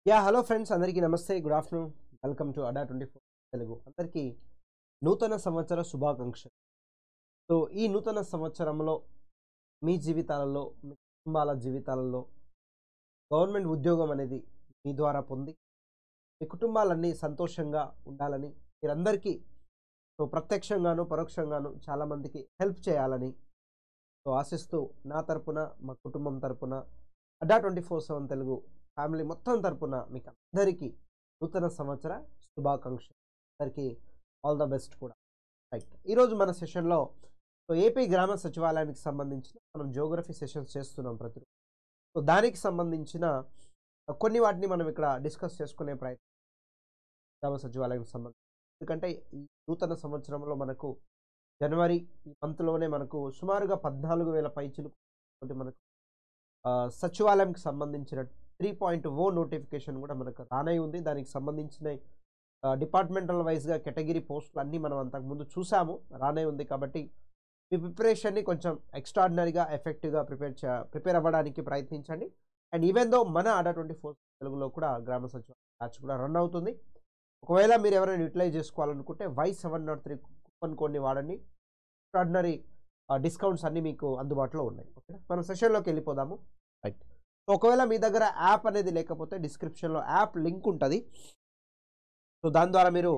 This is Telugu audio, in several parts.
యా హలో ఫ్రెండ్స్ అందరికీ నమస్తే good afternoon welcome to Adda twenty four Telugu అందరికీ నూతన సంవత్సర శుభాకాంక్షలు సో ఈ నూతన సంవత్సరంలో మీ జీవితాలలో మీ కుటుంబాల జీవితాలలో గవర్నమెంట్ ఉద్యోగం అనేది మీ ద్వారా పొంది మీ కుటుంబాలన్నీ సంతోషంగా ఉండాలని మీరందరికీ సో ప్రత్యక్షంగాను పరోక్షంగాను చాలామందికి హెల్ప్ చేయాలని సో ఆశిస్తూ నా తరపున మా కుటుంబం తరపున Adda twenty four seven Telugu family మొత్తం తరపున మీకు అందరికీ నూతన సంవత్సర శుభాకాంక్షలు అందరికీ ఆల్ ద బెస్ట్ కూడా రైట్ ఈరోజు మన సెషన్లో సో ఏపీ గ్రామ సచివాలయానికి సంబంధించిన మనం జియోగ్రఫీ సెషన్స్ చేస్తున్నాం ప్రతి సో దానికి సంబంధించిన కొన్ని వాటిని మనం ఇక్కడ డిస్కస్ చేసుకునే ప్రయత్నం గ్రామ సచివాలయానికి సంబంధించి ఎందుకంటే ఈ నూతన సంవత్సరంలో మనకు జనవరి ఈ మంత్లోనే మనకు సుమారుగా పద్నాలుగు వేల పైచులు మనకు ఆ, సచివాలయంకి సంబంధించిన త్రీ పాయింట్ ఓ నోటిఫికేషన్ కూడా మనకు రానై ఉంది దానికి సంబంధించిన డిపార్ట్మెంటల్ వైజ్గా కేటగిరీ పోస్టులు అన్నీ మనం అంతకుముందు చూసాము రానే ఉంది కాబట్టి మీ ప్రిపరేషన్ని కొంచెం ఎక్స్ట్రాడినరీగా ఎఫెక్టివ్గా ప్రిపేర్ చే ప్రిపేర్ అవ్వడానికి ప్రయత్నించండి అండ్ ఈవెన్ దో మన ఆడా ట్వంటీ ఫోర్ తెలుగులో కూడా గ్రామ సచివాలయం బ్యాచ్ కూడా రన్ అవుతుంది ఒకవేళ మీరు ఎవరైనా యూటిలైజ్ చేసుకోవాలనుకుంటే Y seven not three coupon కోడ్ని వాడండి ఎక్స్ట్రాడినరీ డిస్కౌంట్స్ అన్నీ మీకు అందుబాటులో ఉన్నాయి ఓకేనా మనం సెషన్లోకి వెళ్ళిపోదాము రైట్ ఒకవేళ మీ దగ్గర యాప్ అనేది లేకపోతే డిస్క్రిప్షన్లో యాప్ లింక్ ఉంటుంది సో దాని ద్వారా మీరు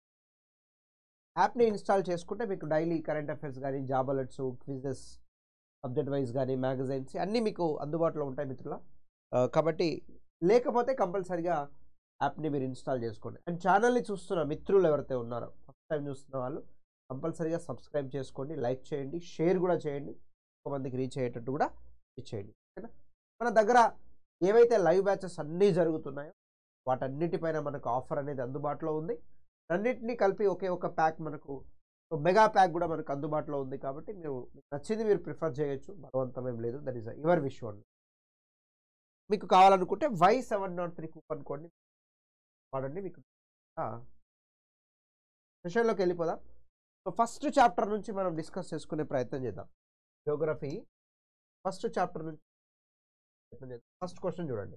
యాప్ని ఇన్స్టాల్ చేసుకుంటే మీకు డైలీ కరెంట్ అఫైర్స్ కానీ job alerts quizzes subject wise కానీ మ్యాగజైన్స్ అన్నీ మీకు అందుబాటులో ఉంటాయి మిత్రుల ఆ, కాబట్టి లేకపోతే కంపల్సరిగా యాప్ని మీరు ఇన్స్టాల్ చేసుకోండి అండ్ ఛానల్ని చూస్తున్న మిత్రులు ఎవరైతే ఉన్నారో ఫస్ట్ టైం చూస్తున్న వాళ్ళు కంపల్సరీగా సబ్స్క్రైబ్ చేసుకోండి లైక్ చేయండి షేర్ కూడా చేయండి ఎక్కువ మందికి రీచ్ అయ్యేటట్టు కూడా ఇచ్చేయండి ఓకేనా మన దగ్గర ఏవైతే లైవ్ బ్యాచెస్ అన్నీ జరుగుతున్నాయో వాటన్నిటిపైన మనకు ఆఫర్ అనేది అందుబాటులో ఉంది అన్నిటినీ కలిపి ఒకే ఒక ప్యాక్ మనకు మెగా ప్యాక్ కూడా మనకు అందుబాటులో ఉంది కాబట్టి మీరు మీకు నచ్చింది మీరు ప్రిఫర్ చేయొచ్చు బలవంతం ఏం లేదు that is your wish only మీకు కావాలనుకుంటే Y seven not three coupon కోడ్ని వాడండి మీకు సెషన్లోకి వెళ్ళిపోదాం సో ఫస్ట్ చాప్టర్ నుంచి మనం డిస్కస్ చేసుకునే ప్రయత్నం చేద్దాం జియోగ్రఫీ ఫస్ట్ చాప్టర్ నుంచి ఫస్ట్ క్వశ్చన్ చూడండి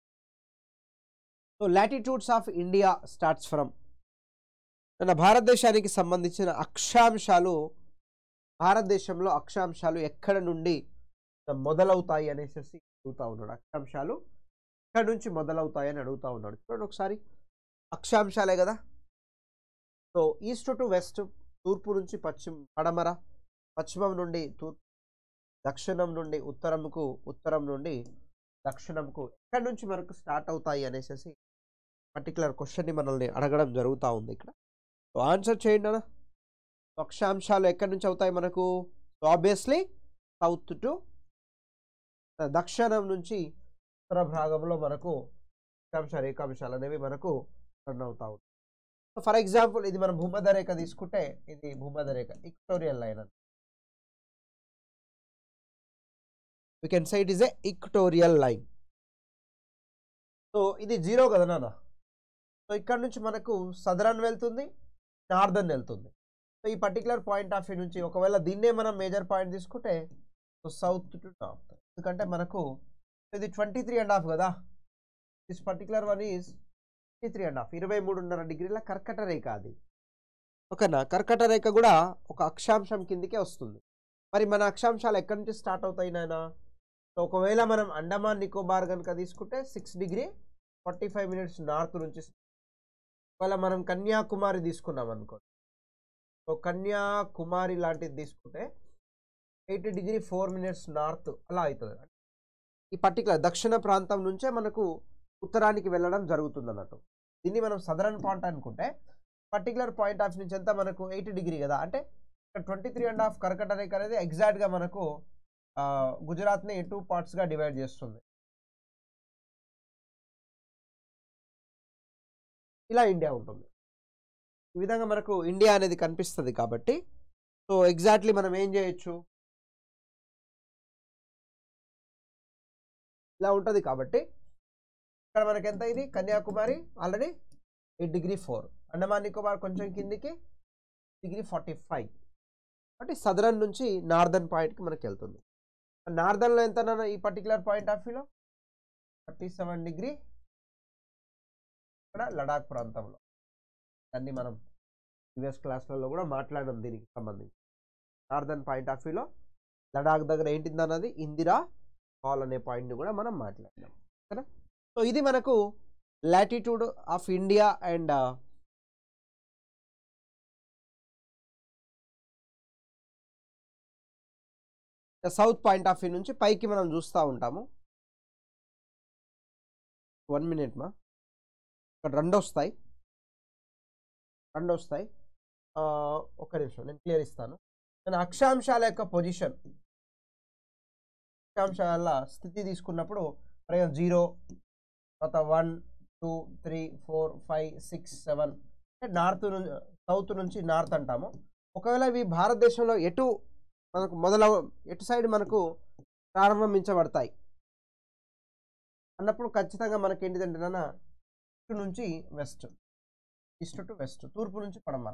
so latitudes of India starts from మన భారతదేశానికి సంబంధించిన అక్షాంశాలు భారతదేశంలో అక్షాంశాలు ఎక్కడ నుండి మొదలవుతాయి అనేసి అడుగుతా ఉన్నాడు అక్షాంశాలు ఎక్కడ నుంచి మొదలవుతాయి అని అడుగుతా ఉన్నాడు చూడండి ఒకసారి అక్షాంశాలే కదా సో ఈస్ట్ టు వెస్ట్ తూర్పు నుంచి పశ్చిమ పడమర పశ్చిమం నుండి తూర్పు దక్షిణం నుండి ఉత్తరంకు ఉత్తరం నుండి దక్షిణంకు ఎక్కడి నుంచి మనకు స్టార్ట్ అవుతాయి అనేసి పర్టికులర్ క్వశ్చన్ని మనల్ని అడగడం జరుగుతూ ఉంది ఇక్కడ సో ఆన్సర్ చేయండి అన్న అక్షాంశాలు ఎక్కడి నుంచి అవుతాయి మనకు సో ఆబ్వియస్లీ సౌత్ టు దక్షిణం నుంచి ఉత్తర భాగంలో మనకు అక్షాంశ రేఖాంశాలు అనేవి మనకు రన్ అవుతా ఉంటాయి సో ఫర్ ఎగ్జాంపుల్ ఇది మనం భూమధ్య రేఖ తీసుకుంటే ఇది భూమధ్య రేఖ ఈక్టోరియల్ లైన్ అని we can say it is a equatorial line so ఇది జీరో కదా నాన్న సో ఇక్కడ నుంచి మనకు సదరన్ వెళ్తుంది నార్దర్న్ వెళ్తుంది సో ఈ పర్టికులర్ పాయింట్ ఆఫ్ వ్యూ నుంచి ఒకవేళ దీన్నే మనం మేజర్ పాయింట్ తీసుకుంటే సో సౌత్ టు నార్త్ ఎందుకంటే మనకు ఇది ట్వంటీ త్రీ అండ్ హాఫ్ కదా this particular one is twenty three and half ఇరవై మూడున్నర డిగ్రీల కర్కట రేఖ అది ఓకేనా కర్కట రేఖ కూడా ఒక అక్షాంశం కిందికే వస్తుంది మరి మన అక్షాంశాలు ఎక్కడి నుంచి స్టార్ట్ అవుతాయి నాయన సో ఒకవేళ మనం అండమాన్ నికోబార్ కనుక తీసుకుంటే six degree forty five minutes north నుంచి ఒకవేళ మనం కన్యాకుమారి తీసుకున్నాం అనుకోండి సో కన్యాకుమారి లాంటిది తీసుకుంటే eighty degree four minutes north అలా అవుతుంది ఈ పర్టికులర్ దక్షిణ ప్రాంతం నుంచే మనకు ఉత్తరానికి వెళ్ళడం జరుగుతుంది అన్నట్టు దీన్ని మనం సదరన్ పాయింట్ అనుకుంటే పర్టికులర్ పాయింట్ ఆఫ్ నుంచి ఎంత మనకు ఎయిటీ డిగ్రీ కదా అంటే ట్వంటీ త్రీ అండ్ హాఫ్ కర్కట రేఖ అనేది ఎగ్జాక్ట్గా మనకు ఆ, గుజరాత్ని టూ పార్ట్స్గా డివైడ్ చేస్తుంది ఇలా ఇండియా ఉంటుంది ఈ విధంగా మనకు ఇండియా అనేది కనిపిస్తుంది కాబట్టి సో ఎగ్జాక్ట్లీ మనం ఏం చేయొచ్చు ఇలా ఉంటుంది కాబట్టి ఇక్కడ మనకి ఎంత ఇది Kanyakumari already eight degree four Andaman Nicobar కొంచెం కిందికి డిగ్రీ ఫార్టీ ఫైవ్ కాబట్టి సదరన్ నుంచి నార్దర్న్ పాయింట్కి మనకి వెళ్తుంది నార్దర్న్లో ఎంత ఈ పర్టికులర్ పాయింట్ ఆఫ్ వ్యూలో థర్టీ సెవెన్ డిగ్రీ ఇక్కడ లడాక్ ప్రాంతంలో దాన్ని మనం ప్రీవియస్ క్లాస్లలో కూడా మాట్లాడడం దీనికి సంబంధించి నార్దర్న్ పాయింట్ ఆఫ్ వ్యూలో లడాక్ దగ్గర ఏంటింది అన్నది ఇందిరా హాల్ అనే పాయింట్ని కూడా మనం మాట్లాడినాం కదా సో ఇది మనకు latitude of India and south point of view నుంచి పైకి మనం చూస్తూ ఉంటాము వన్ మినిట్ మా ఇక్కడ రెండు వస్తాయి రెండు వస్తాయి ఆ, ఒక్క నిమిషం నేను క్లియర్ ఇస్తాను నేను అక్షాంశాల యొక్క పొజిషన్ అక్షాంశాల స్థితి తీసుకున్నప్పుడు ఫర్ జీరో తర్వాత one two three four five six seven north నుంచి సౌత్ నుంచి నార్త్ అంటాము ఒకవేళ ఇవి భారతదేశంలో ఎటు మనకు మొదలవ ఎటు సైడ్ మనకు ప్రారంభించబడతాయి అన్నప్పుడు ఖచ్చితంగా మనకి ఏంటిదంటే నాన్న ఇటు నుంచి వెస్ట్ ఈస్ట్ టు వెస్ట్ తూర్పు నుంచి పడమర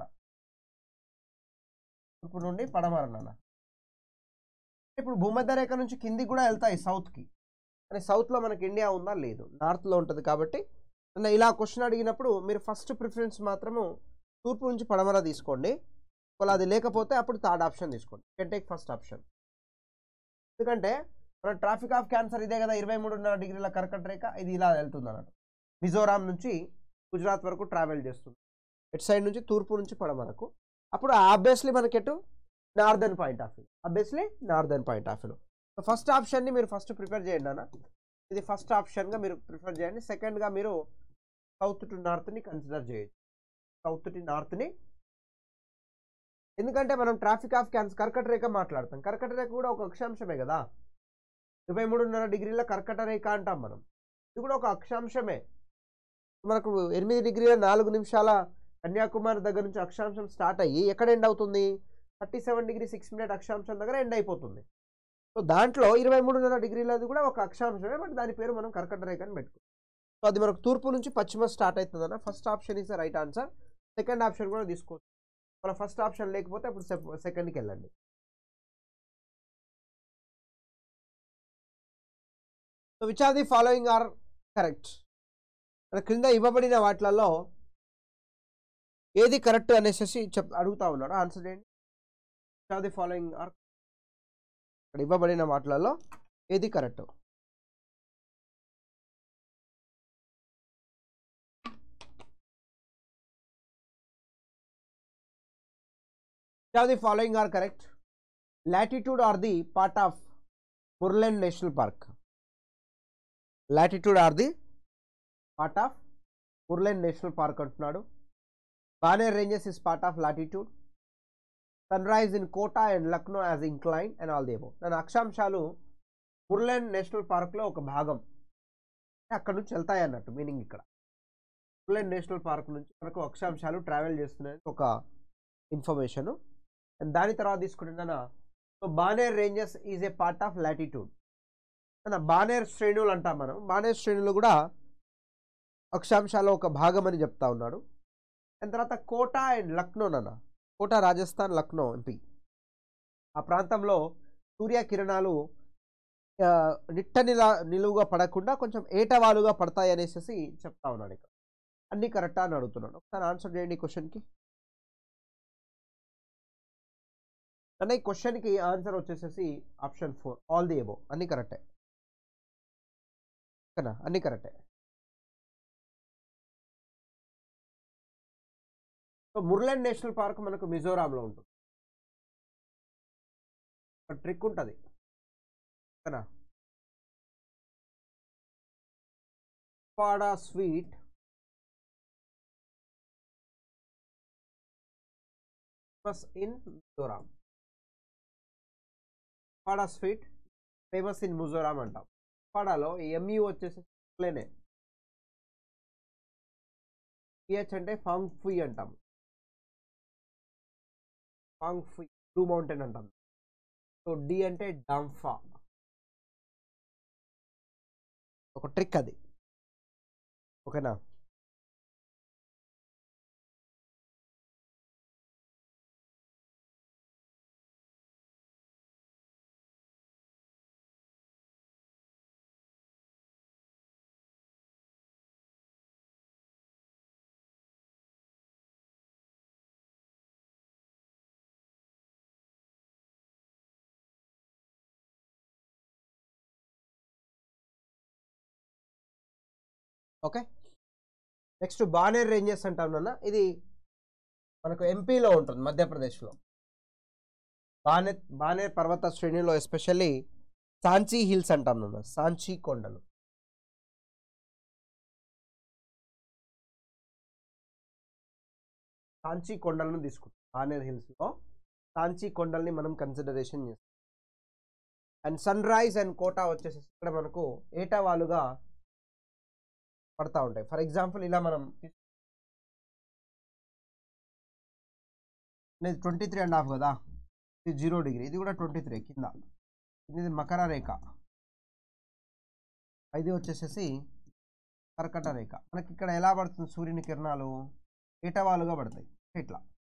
తూర్పు నుండి పడమర నాన్న ఇప్పుడు భూమధ్య రేఖ నుంచి కిందికి కూడా వెళ్తాయి సౌత్కి కానీ సౌత్లో మనకి ఇండియా ఉందా లేదు నార్త్లో ఉంటుంది కాబట్టి నన్ను ఇలా క్వశ్చన్ అడిగినప్పుడు మీరు ఫస్ట్ ప్రిఫరెన్స్ మాత్రము తూర్పు నుంచి పడమర తీసుకోండి ఒకవేళ అది లేకపోతే అప్పుడు థర్డ్ ఆప్షన్ తీసుకోండి కెన్ టేక్ ఫస్ట్ ఆప్షన్ ఎందుకంటే మన ట్రాఫిక్ ఆఫ్ క్యాన్సర్ ఇదే కదా ఇరవై మూడున్నర డిగ్రీల కర్కట రేఖ ఇది ఇలా వెళ్తుంది అన్నట్టు మిజోరాం నుంచి గుజరాత్ వరకు ట్రావెల్ చేస్తుంది ఎటు సైడ్ నుంచి తూర్పు నుంచి పడమరకు అప్పుడు ఆబ్వియస్లీ మనకి ఎటు northern point of view obviously northern point of view so first ఆప్షన్ని మీరు ఫస్ట్ ప్రిపేర్ చేయండి అన్న ఇది ఫస్ట్ ఆప్షన్గా మీరు ప్రిఫర్ చేయండి సెకండ్గా మీరు సౌత్ టు నార్త్ని కన్సిడర్ చేయొచ్చు సౌత్ టు నార్త్ని ఎందుకంటే మనం ట్రాఫిక్ ఆఫ్ క్యాన్స్ కర్కట రేఖ మాట్లాడతాం కర్కట రేఖ కూడా ఒక అక్షాంశమే కదా ఇరవై మూడున్నర డిగ్రీల కర్కట రేఖ అంటాం మనం ఇది కూడా ఒక అక్షాంశమే మనకు ఎనిమిది డిగ్రీల నాలుగు నిమిషాల కన్యాకుమారి దగ్గర నుంచి అక్షాంశం స్టార్ట్ అయ్యి ఎక్కడ ఎండ్ అవుతుంది thirty seven degree six minute అక్షాంశం దగ్గర ఎండ్ అయిపోతుంది సో దాంట్లో ఇరవై మూడున్నర డిగ్రీలది కూడా ఒక అక్షాంశమే బట్ దాని పేరు మనం కర్కట రేఖ అని పెట్టుకుంటాం సో అది మనకు తూర్పు నుంచి పశ్చిమ స్టార్ట్ అవుతుంది అన్న first option is the right answer second option కూడా తీసుకోవచ్చు మన ఫస్ట్ ఆప్షన్ లేకపోతే అప్పుడు సెకండ్కి వెళ్ళండి so which are the following are correct మన క్రింద ఇవ్వబడిన వాటిలలో ఏది కరెక్ట్ అనేసి చెప్ అడుగుతా ఉన్నాడు ఆన్సర్ ఏంటి which are the following are ఇక్కడ ఇవ్వబడిన వాటిలలో ఏది correct Which of the following are correct? Latitude are the part of Murlen National Park. Latitude are the part of Murlen National Park అంటున్నాడు బానేర్ ranges is part of latitude sunrise in Kota and Lucknow as incline and all the above నన్ను అక్షాంశాలు ముర్లెన్ నేషనల్ పార్క్లో ఒక భాగం అక్కడ నుంచి వెళ్తాయి అన్నట్టు మీనింగ్ ఇక్కడ ముర్లెన్ నేషనల్ పార్క్ నుంచి మనకు అక్షాంశాలు ట్రావెల్ చేస్తున్నాయి ఒక ఇన్ఫర్మేషను అండ్ దాని తర్వాత తీసుకుంటున్నా సో బానేర్ ranges is a part of latitude అన్న బానేర్ శ్రేణులు అంటాం మనం బానేర్ శ్రేణులు కూడా అక్షాంశాల ఒక భాగం అని చెప్తా ఉన్నాడు అండ్ తర్వాత కోటా అండ్ లక్నో నాన్న కోటా రాజస్థాన్ లక్నో ఎంపీ ఆ ప్రాంతంలో సూర్యకిరణాలు ఆ, నిట్ట నిల నిలువుగా పడకుండా కొంచెం ఏటవాలుగా పడతాయి అనేసి చెప్తా ఉన్నాడు ఇక్కడ అన్ని కరెక్టా అని అడుగుతున్నాడు ఒకసారి ఆన్సర్ చేయండి ఈ క్వశ్చన్కి అంటే ఈ క్వశ్చన్కి ఆన్సర్ వచ్చేసేసి option four all the above అన్ని కరెక్టే ఓకేనా అన్ని కరెక్టే సో ముర్లెన్ నేషనల్ పార్క్ మనకు మిజోరాంలో ఉంటుంది ఒక ట్రిక్ ఉంటుంది ఓకేనా పాడా స్వీట్ ఫేమస్ ఇన్ మిజోరాం పాడా స్వీట్ ఫేమస్ ఇన్ మిజోరాం అంటాం పాడాలో ఎంయూ వచ్చేసి ప్లేనే పిహెచ్ అంటే ఫాంగ్ ఫుయ్ అంటాం ఫాంగ్ ఫుయ్ బ్లూ మౌంటైన్ అంటాం సో డి అంటే డంఫా ఒక ట్రిక్ అది ఓకేనా ఓకే నెక్స్ట్ బానేర్ రేంజెస్ అంటాం నాన్న ఇది మనకు ఎంపీలో ఉంటుంది మధ్యప్రదేశ్లో బానే బానేర్ పర్వత శ్రేణిలో ఎస్పెషల్లీ సాంచీ హిల్స్ అంటాం నాన్న సాంచీ కొండలు సాంచీ కొండలను తీసుకుంటాం బానేర్ హిల్స్లో సాంచీ కొండల్ని మనం కన్సిడరేషన్ చేస్తాం and sunrise and Kota వచ్చేసి ఇక్కడ మనకు ఏటావాలుగా పడతా ఉంటాయి ఫర్ ఎగ్జాంపుల్ ఇలా మనం ఇది ట్వంటీ త్రీ అండ్ హాఫ్ కదా ఇది జీరో డిగ్రీ ఇది కూడా ట్వంటీ త్రీ కింద ఇది మకర రేఖ ఇది వచ్చేసేసి కర్కట రేఖ మనకి ఇక్కడ ఎలా పడుతుంది సూర్యుని కిరణాలు ఏటవాలుగా పడతాయి ఇట్లా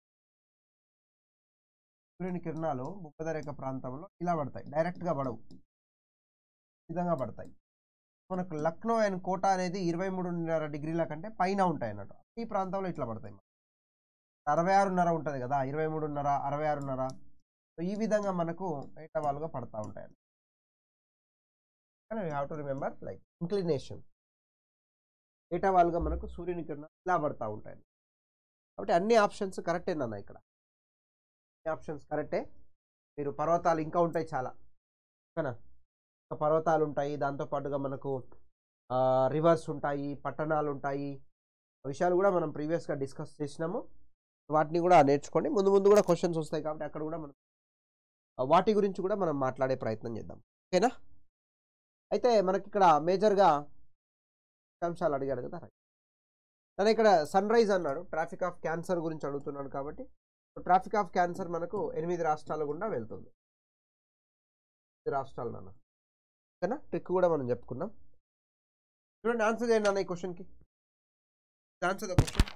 సూర్యుని కిరణాలు భూపద రేఖ ప్రాంతంలో ఇలా పడతాయి డైరెక్ట్గా పడవు ఈ విధంగా పడతాయి మనకు లక్నో అండ్ కోటా అనేది ఇరవై మూడున్నర డిగ్రీల కంటే పైన ఉంటాయి అన్నట్టు ఈ ప్రాంతంలో ఇట్లా పడతాయి అరవై ఆరున్నర ఉంటుంది కదా ఇరవై మూడున్నర అరవై ఆరున్నర సో ఈ విధంగా మనకు ఏటవాలుగా పడతా ఉంటాయి కానీ we have to remember like inclination ఏటవాలుగా మనకు సూర్యుని కిరణాలు ఇలా పడతా ఉంటాయి కాబట్టి అన్ని ఆప్షన్స్ కరెక్టేనన్న ఇక్కడ అన్ని ఆప్షన్స్ కరెక్టే మీరు పర్వతాలు ఇంకా ఉంటాయి చాలా ఓకేనా ఇంకా పర్వతాలు ఉంటాయి దాంతోపాటుగా మనకు రివర్స్ ఉంటాయి పట్టణాలు ఉంటాయి విషయాలు కూడా మనం ప్రీవియస్గా డిస్కస్ చేసినాము వాటిని కూడా నేర్చుకోండి ముందు ముందు కూడా క్వశ్చన్స్ వస్తాయి కాబట్టి అక్కడ కూడా మనం ఆ, వాటి గురించి కూడా మనం మాట్లాడే ప్రయత్నం చేద్దాం ఓకేనా అయితే మనకి ఇక్కడ మేజర్గా అంశాలు అడిగాడు కదా తను ఇక్కడ సన్ రైజ్ అన్నాడు ట్రాఫిక్ ఆఫ్ క్యాన్సర్ గురించి అడుగుతున్నాడు కాబట్టి ట్రాఫిక్ ఆఫ్ క్యాన్సర్ మనకు ఎనిమిది రాష్ట్రాల గుండా వెళ్తుంది ఎనిమిది రాష్ట్రాలు నాన్న ఓకేనా ట్రిక్ కూడా మనం చెప్పుకున్నాం చూడండి ఆన్సర్ చేయండి అన్న ఈ క్వశ్చన్కి answer the question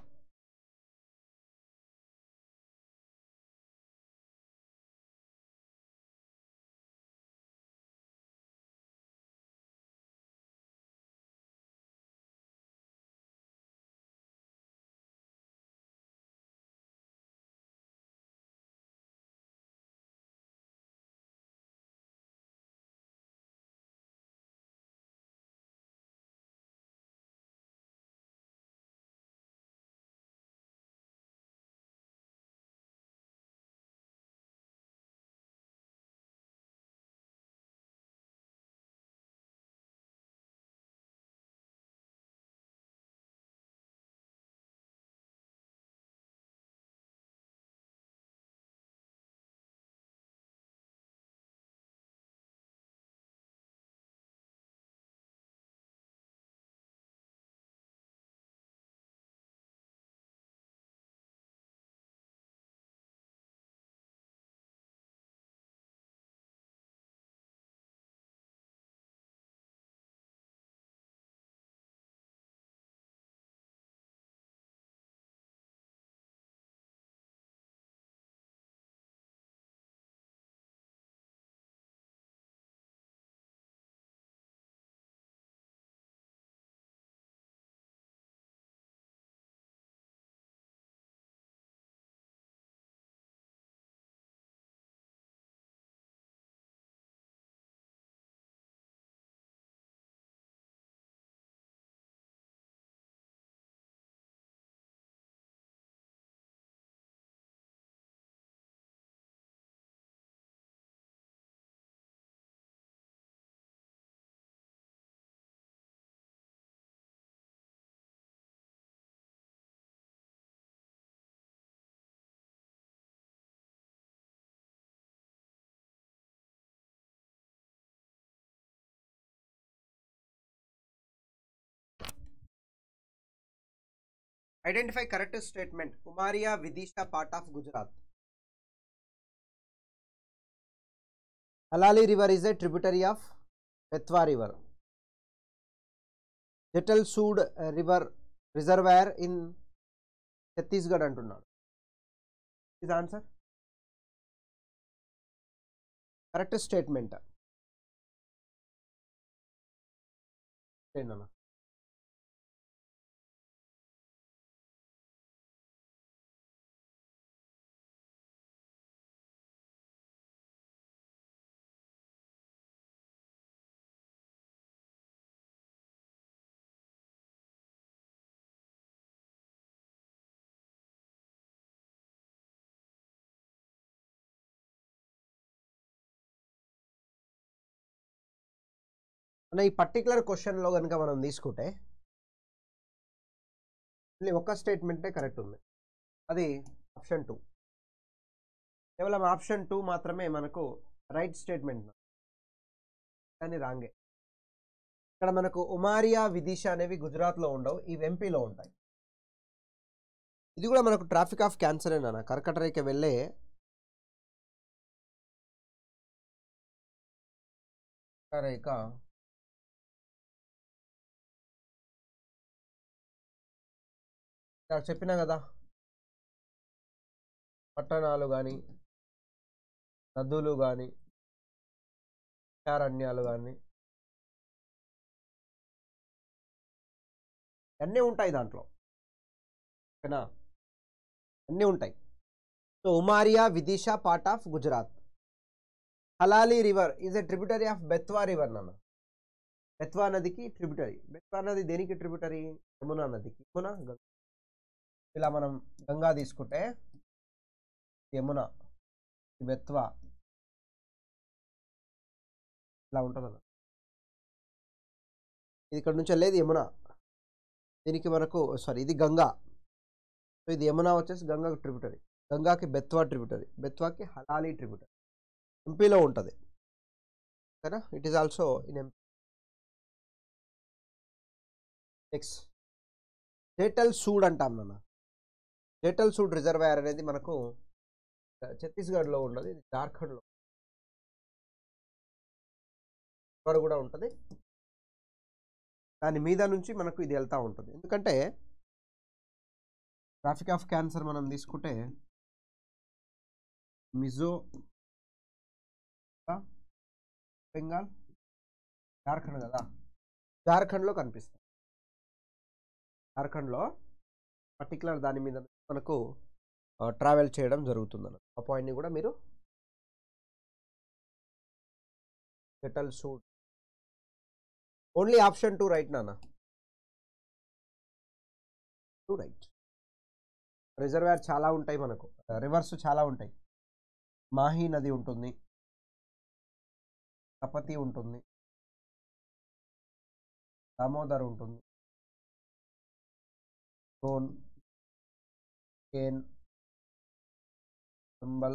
identify correct statement Umaria Vidisha part of Gujarat Halali river is a tributary of Betwa river జెటల్ సూడ్ రివర్ రిజర్వాయర్ ఇన్ ఛత్తీస్గఢ్ అంటున్నాడు ఇది ఆన్సర్ కరెక్ట్ స్టేట్మెంట్ ఏంటన్నా మన ఈ పర్టికులర్ క్వశ్చన్లో కనుక మనం తీసుకుంటే ఓన్లీ ఒక్క స్టేట్మెంటే కరెక్ట్ ఉంది అది ఆప్షన్ టూ కేవలం ఆప్షన్ టూ మాత్రమే మనకు రైట్ స్టేట్మెంట్ కానీ రాంగే ఇక్కడ మనకు ఉమారియా విదిష అనేవి గుజరాత్లో ఉండవు ఇవి ఎంపీలో ఉంటాయి ఇది కూడా మనకు ట్రాఫిక్ ఆఫ్ క్యాన్సర్ ఏనా కర్కట రేఖ వెళ్ళే రేఖ ఇక్కడ చెప్పినా కదా పట్టణాలు కానీ నదులు కానీ అరణ్యాలు కానీ అన్నీ ఉంటాయి దాంట్లో ఓకేనా అన్నీ ఉంటాయి so Umaria Vidisha part of Gujarat Halali river is a tributary of Betwa river నాన్న బెత్వా నదికి ట్రిబ్యూటరీ బెత్వా నది దేనికి ట్రిబ్యూటరీ యమునా నదికి యమునా గంగా ఇలా మనం గంగా తీసుకుంటే యమున ఈ బెత్వా ఇలా ఉంటుంది అన్న ఇది ఇక్కడ నుంచి వెళ్ళేది యమున దీనికి మనకు సారీ ఇది గంగా సో ఇది యమున వచ్చేసి గంగాకి ట్రిబ్యూటరీ గంగాకి బెత్వా ట్రిబ్యూటరీ బెత్వాకి హలాలి ట్రిబ్యూటరీ ఎంపీలో ఉంటుంది ఓకేనా it is also in MP next జేటల్ సూడ్ అంటాం నాన్న జేటల్ సూడ్ రిజర్వాయర్ అనేది మనకు ఛత్తీస్గఢ్లో ఉండదు ఇది జార్ఖండ్లో ఇక్కడ కూడా ఉంటుంది దాని మీద నుంచి మనకు ఇది వెళ్తూ ఉంటుంది ఎందుకంటే ట్రాఫిక్ ఆఫ్ క్యాన్సర్ మనం తీసుకుంటే మిజో బెంగాల్ జార్ఖండ్ కదా జార్ఖండ్లో కనిపిస్తుంది జార్ఖండ్లో పర్టికులర్ దాని మీద మనకు ట్రావెల్ చేయడం జరుగుతుంది ఆ పాయింట్ని కూడా మీరు సెటల్ సూట్ ఓన్లీ ఆప్షన్ టూ రైట్ నాన్న టూ రైట్ రిజర్వేర్ చాలా ఉంటాయి మనకు రివర్స్ చాలా ఉంటాయి మాహీ నది ఉంటుంది తపతి ఉంటుంది దామోదర్ ఉంటుంది సోన్ కేన్ సంబల్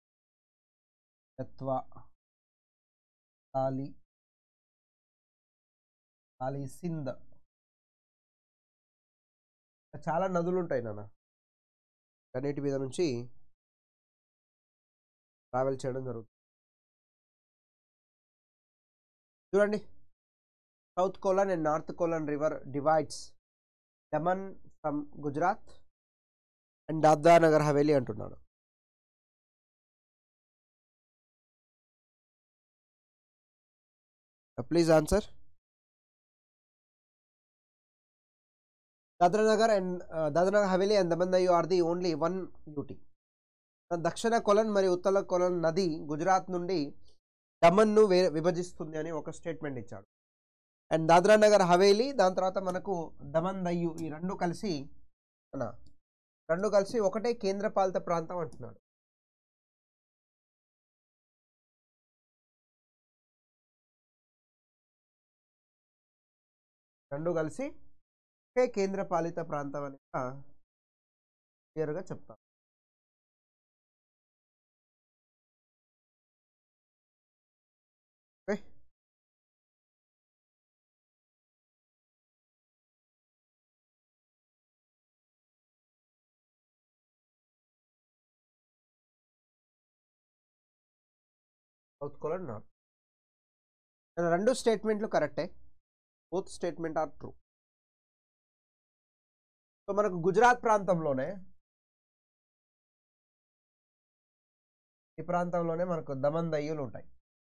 తత్వ కాలి కాలి సింధ్ చాలా నదులు ఉంటాయి నాన్న అన్నిటి మీద నుంచి ట్రావెల్ చేయడం జరుగుతుంది చూడండి south colon and north colon river divides Daman from Gujarat and Dadra Nagar Haveli అంటున్నాడు please answer Dadra Nagar and Dadra Nagar Haveli and Daman Diu are the only one UT దక్షిణ కొలన్ మరియు ఉత్తర కొలన్ నది గుజరాత్ నుండి దమన్ను వే విభజిస్తుంది అని ఒక స్టేట్మెంట్ ఇచ్చాడు అండ్ దాద్రా నగర్ హవేలీ దాని తర్వాత మనకు దమన్ దయ్యు ఈ రెండు కలిసి అనా రెండు కలిసి ఒకటే కేంద్రపాలిత ప్రాంతం అంటున్నాడు రెండు కలిసి ఒకే కేంద్రపాలిత ప్రాంతం అని క్లియర్గా చెప్తాం ఓకే సౌత్ కోలన్ నార్త్ రెండు స్టేట్మెంట్లు కరెక్టే both statement are true so మనకు గుజరాత్ ప్రాంతంలోనే ఈ ప్రాంతంలోనే మనకు దమన్ దయ్యులు ఉంటాయి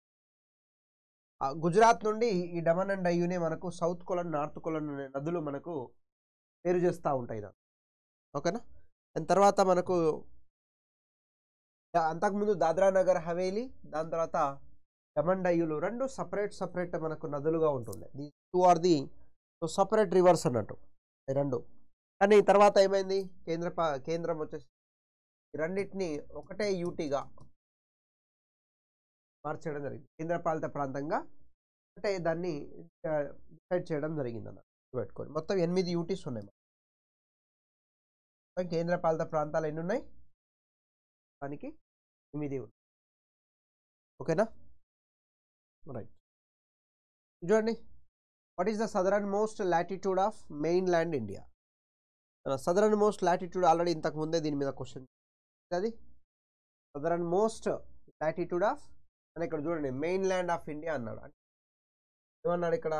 ఆ గుజరాత్ నుండి ఈ డమన్ అండ్ డయ్యుని మనకు సౌత్ కొలన్ నార్త్ కొలన్ అనే నదులు మనకు పేరు చేస్తూ ఉంటాయి దాన్ని ఓకేనా దాని తర్వాత మనకు అంతకుముందు దాద్రా నగర్ హవేలీ దాని తర్వాత డమన్ డయ్యులు రెండు సపరేట్ సపరేట్ మనకు నదులుగా ఉంటుండే the two are the so separate rivers అన్నట్టు ఈ రెండు కానీ తర్వాత ఏమైంది కేంద్ర పా- కేంద్రం వచ్చేసి ఈ రెండింటిని ఒకటే యూటీగా మార్చడం జరిగింది కేంద్రపాలిత ప్రాంతంగా అంటే దాన్ని డిసైడ్ చేయడం జరిగింది అన్న పెట్టుకోండి మొత్తం ఎనిమిది యూటీస్ ఉన్నాయి మొత్తం కేంద్ర పాలిత ప్రాంతాలు ఎన్ని ఉన్నాయి దానికి ఎనిమిది ఉన్నాయి ఓకేనా రైట్ చూడండి what is the southernmost latitude of mainland India southernmost latitude already ఇంతకు ముందే దీని మీద క్వశ్చన్ అది సదరన్ మోస్ట్ లాటిట్యూడ్ ఆఫ్ అని ఇక్కడ చూడండి మెయిన్ ల్యాండ్ ఆఫ్ ఇండియా అన్నాడు అంటే ఏమన్నాడు ఇక్కడ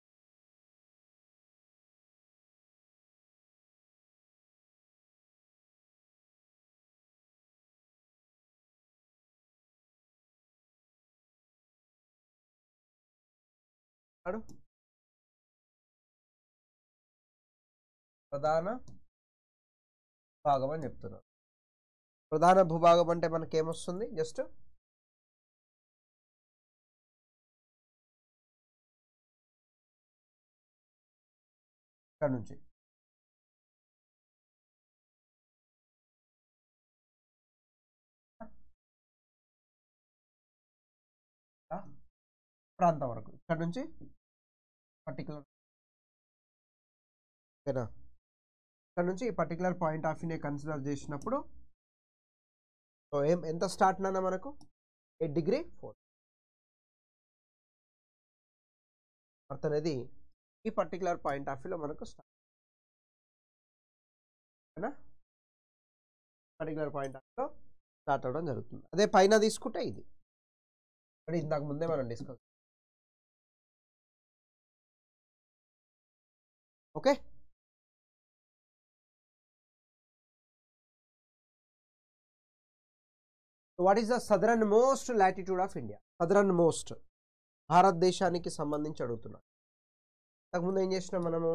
అన్నాడు ప్రధాన భాగం అని చెప్తున్నారు ప్రధాన భూభాగం అంటే మనకి ఏమొస్తుంది జస్ట్ ఇక్కడ నుంచి ఆ, ప్రాంతం వరకు ఇక్కడ నుంచి పర్టికులర్ ఓకేనా ఇక్కడ నుంచి ఈ పర్టికులర్ పాయింట్ ఆఫ్ వ్యూని కన్సిడర్ చేసినప్పుడు సో ఏం ఎంత స్టార్ట్ నాన్న మనకు ఎయిట్ డిగ్రీ ఫోర్ అర్థం అనేది ఈ పర్టికులర్ పాయింట్ ఆఫ్ వ్యూలో మనకు స్టార్ట్ ఓకేనా పర్టికులర్ పాయింట్ ఆఫ్ వ్యూలో స్టార్ట్ అవ్వడం జరుగుతుంది అదే పైన తీసుకుంటే ఇది అంటే ఇంతకు ముందే మనం discuss okay what is the southernmost latitude of India southernmost భారతదేశానికి సంబంధించి అడుగుతున్నాం ఇంతకుముందు ఏం చేసినాం మనము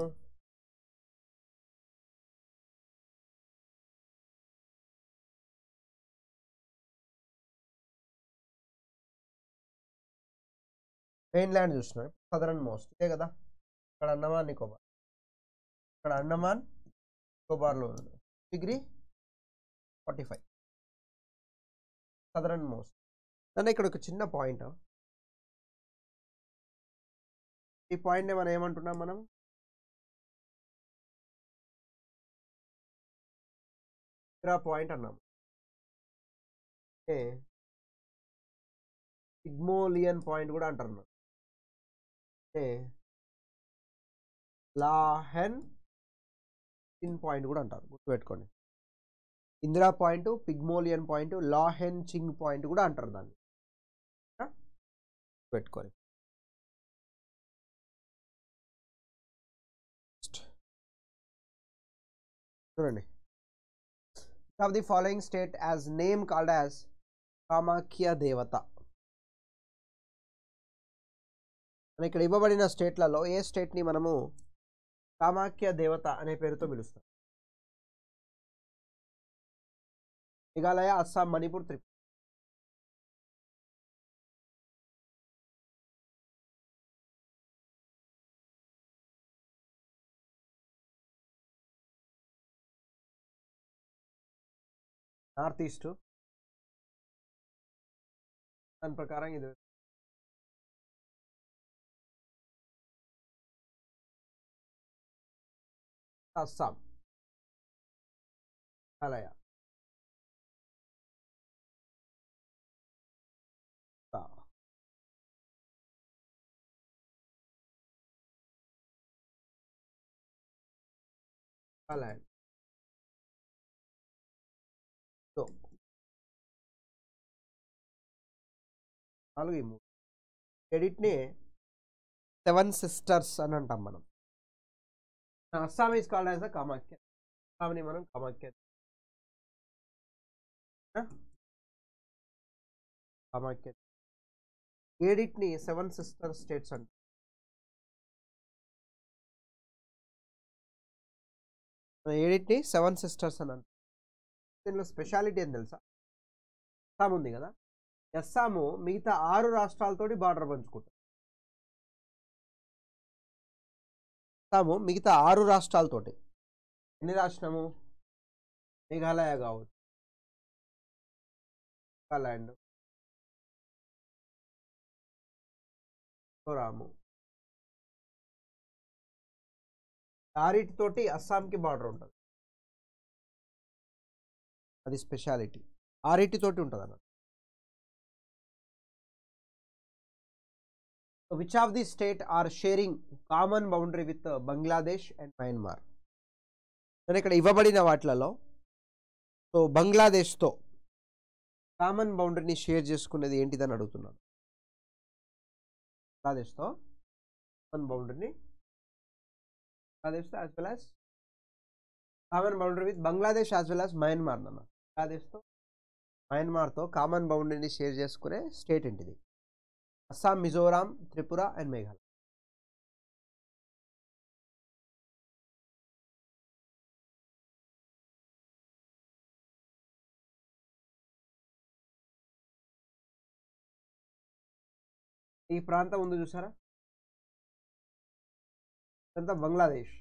మెయిన్ ల్యాండ్ చూసినాం సదరన్ మోస్ట్ ఇదే కదా ఇక్కడ అండమాన్ నికోబార్ ఇక్కడ అండమాన్ నికోబార్లో ఉంది degree forty five southernmost దాన్ని ఇక్కడ ఒక చిన్న పాయింట్ ఈ పాయింట్ని మనం ఏమంటున్నాం మనం ఇరా పాయింట్ అన్నాం సిగ్మోలియన్ పాయింట్ కూడా అంటారు అంటే లాహెన్ చిన్ పాయింట్ కూడా అంటారు గుర్తుపెట్టుకోండి Indira point Pygmalion point Lahenching point కూడా అంటారు దాన్ని పెట్టుకోవాలి చూడండి of the following state as name called as Kamakhya దేవత మన ఇక్కడ ఇవ్వబడిన స్టేట్లలో ఏ స్టేట్ని మనము కామాఖ్య దేవత అనే పేరుతో పిలుస్తాం మేఘాలయ అస్సాం మణిపూర్ త్రిపుర నార్త్ ఈస్ట్ దాని ప్రకారం ఇది అస్సాం మేఘాలయ ల్యాండ్ సో నాలుగు ఈ మూడు ఎడిట్ని సెవెన్ సిస్టర్స్ అని అంటాం మనం Assam is called as the Kamakhya అస్సాంని మనం కామాఖ్య కామాఖ్య ఏడిట్ని సెవెన్ సిస్టర్ స్టేట్స్ అంటాం ఏడిట్ని సెవెన్ సిస్టర్స్ అని అంటాం దీనిలో స్పెషాలిటీ ఏం తెలుసా అస్సాం ఉంది కదా అస్సాము మిగతా ఆరు రాష్ట్రాలతోటి బార్డర్ పంచుకుంటాం అస్సాము మిగతా ఆరు రాష్ట్రాలతోటి ఎన్ని రాష్ట్రము మేఘాలయ కావచ్చు నాగాల్యాండ్ మిజోరాము ఆరిటితోటి అస్సాంకి బార్డర్ ఉంటుంది అది స్పెషాలిటీ ఆరిటితోటి ఉంటుంది అన్నమాట which of the state are sharing common boundary with Bangladesh and Myanmar నేను ఇక్కడ ఇవ్వబడిన వాటిలలో సో బంగ్లాదేశ్తో కామన్ బౌండరీని షేర్ చేసుకునేది ఏంటిదని అడుగుతున్నాను బంగ్లాదేశ్తో కామన్ బౌండరీని బంగ్లాదేశ్తో as well as common boundary with Bangladesh as well as Myanmar అన్న బంగ్లాదేశ్తో మయన్మార్తో కామన్ బౌండరీని షేర్ చేసుకునే స్టేట్ ఏంటిది అస్సాం మిజోరాం త్రిపుర అండ్ మేఘాలయ ఈ ప్రాంతం ఉంది చూసారా ఇదంతా బంగ్లాదేశ్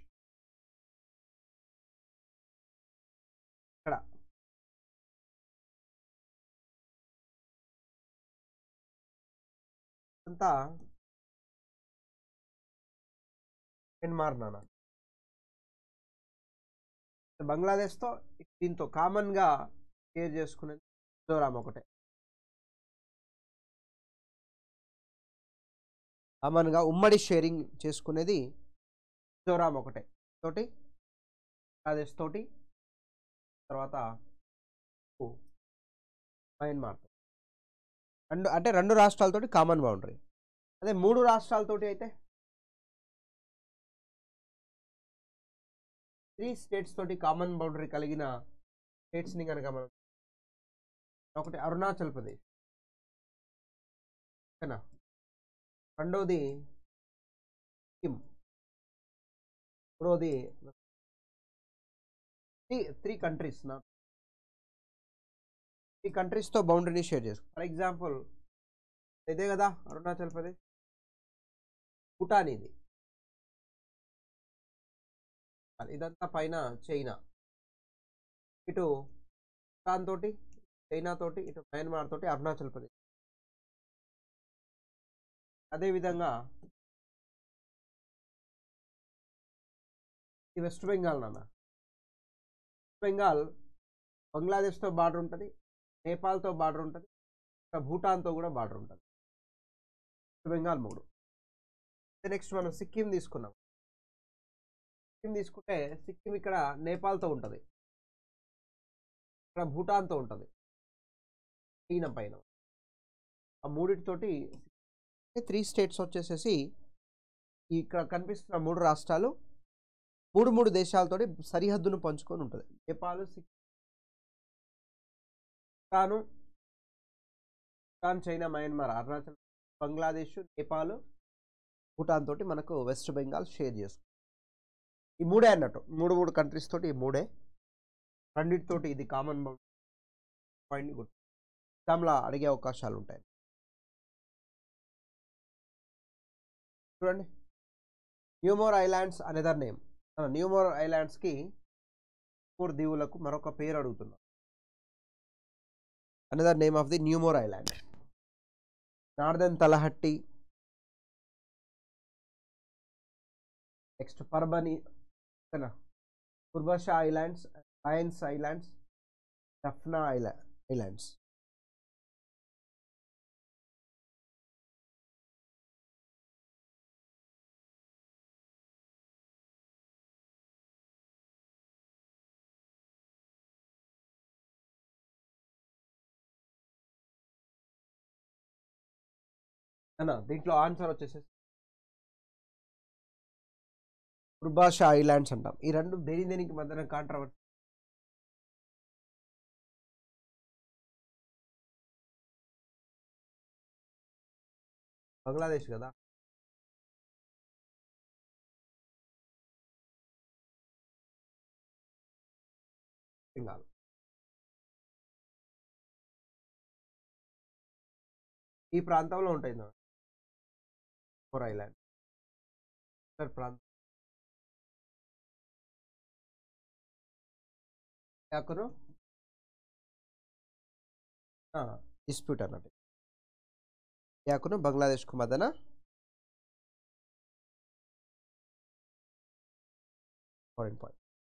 ఇక్కడ అంతా మయన్మార్ నాన్న బంగ్లాదేశ్తో దీంతో కామన్గా షేర్ చేసుకునేది మిజోరాం ఒకటే కామన్గా ఉమ్మడి షేరింగ్ చేసుకునేది మిజోరాం ఒకటే తోటి బంగ్లాదేశ్ తోటి తర్వాత మయన్మార్ రెండు అంటే రెండు రాష్ట్రాలతోటి కామన్ బౌండరీ అదే మూడు రాష్ట్రాలతోటి అయితే త్రీ స్టేట్స్ తోటి కామన్ బౌండరీ కలిగిన స్టేట్స్ని కనుక మనం ఒకటి అరుణాచల్ ప్రదేశ్ ఓకేనా రెండోది సిక్కిం మూడోది త్రీ త్రీ కంట్రీస్ నా ఈ కంట్రీస్తో బౌండరీని షేర్ చేసుకో ఫర్ ఎగ్జాంపుల్ ఇదే కదా అరుణాచల్ ప్రదేశ్ భూటాన్ ఇది ఇదంతా పైన చైనా ఇటు భూటాన్ తోటి చైనా తోటి ఇటు మయన్మార్ తోటి అరుణాచల్ ప్రదేశ్ అదేవిధంగా ఇది వెస్ట్ బెంగాల్ నాన్న వెస్ట్ బెంగాల్ బంగ్లాదేశ్తో బార్డర్ ఉంటుంది నేపాల్తో బార్డర్ ఉంటుంది ఇంకా భూటాన్తో కూడా బార్డర్ ఉంటుంది వెస్ట్ బెంగాల్ మూడు నెక్స్ట్ మనం సిక్కిం తీసుకున్నాం సిక్కిం తీసుకుంటే సిక్కిం ఇక్కడ నేపాల్తో ఉంటుంది ఇక్కడ భూటాన్తో ఉంటుంది చైనా పైన ఆ మూడిటితోటి త్రీ స్టేట్స్ వచ్చేసేసి ఇక్కడ కనిపిస్తున్న మూడు రాష్ట్రాలు మూడు మూడు దేశాలతోటి సరిహద్దును పంచుకొని ఉంటుంది నేపాల్ సిక్కిం భూటాను భూటాన్ చైనా మయన్మార్ అరుణాచల్ బంగ్లాదేశ్ నేపాల్ భూటాన్ తోటి మనకు వెస్ట్ బెంగాల్ షేర్ చేసుకుంది ఈ మూడే అన్నట్టు మూడు మూడు కంట్రీస్ తోటి ఈ మూడే రెండింటితోటి ఇది కామన్ పాయింట్ని గుర్తు ఎగ్జామ్లో అడిగే అవకాశాలు ఉంటాయి చూడండి New Moore islands another name New Moore ఐలాండ్స్కి మూడు దీవులకు మరొక పేరు అడుగుతున్నాం another name of the New Moore island northern Talpatti next పర్బని కుర్బషా ఐలాండ్స్ లయన్స్ ఐలాండ్స్ డఫ్నా ఐలా ఐలాండ్స్ అన్న దీంట్లో ఆన్సర్ వచ్చేసేసి కుర్బాషా ఐలాండ్స్ అంటాం ఈ రెండు దేని దేనికి మధ్యన కాంట్రవర్సీ బంగ్లాదేశ్ కదా బెంగాల్ ఈ ప్రాంతంలో ఉంటాయి ఫోర్ ఐలాండ్ ప్రాంతం ಯಾಕರು డిస్ప్యూట్ అన్నట్టు యాకును బంగ్లాదేశ్కు మధ్యన ఇంపార్టెంట్ పాయింట్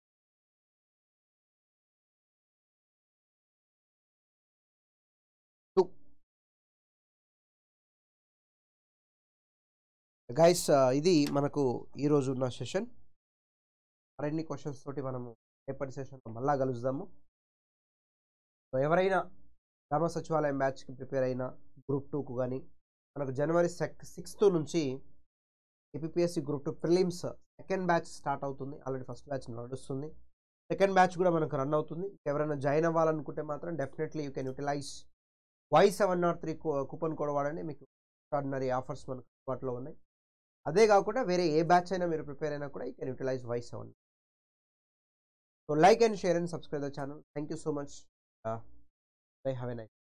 గైస్ ఇది మనకు ఈరోజు ఉన్న సెషన్ మరిన్ని క్వశ్చన్స్ తోటి మనము రేపటి సెషన్లో మళ్ళా కలుద్దాము సో ఎవరైనా గ్రామ సచివాలయం బ్యాచ్కి ప్రిపేర్ అయిన గ్రూప్ టూకు కానీ మనకు జనవరి సెక్ సిక్స్త్ నుంచి APSC group two prelims second batch start అవుతుంది ఆల్రెడీ ఫస్ట్ బ్యాచ్ నడుస్తుంది సెకండ్ బ్యాచ్ కూడా మనకు రన్ అవుతుంది ఎవరైనా జాయిన్ అవ్వాలనుకుంటే మాత్రం definitely you can utilize Y seven not three coupon code వాడండి మీకు ఎక్స్ట్రాడినరీ ఆఫర్స్ మనకు అందుబాటులో ఉన్నాయి అదే కాకుండా వేరే ఏ బ్యాచ్ అయినా మీరు ప్రిపేర్ అయినా కూడా you can utilize Y seven so like and share and subscribe the channel thank you so much bye have a night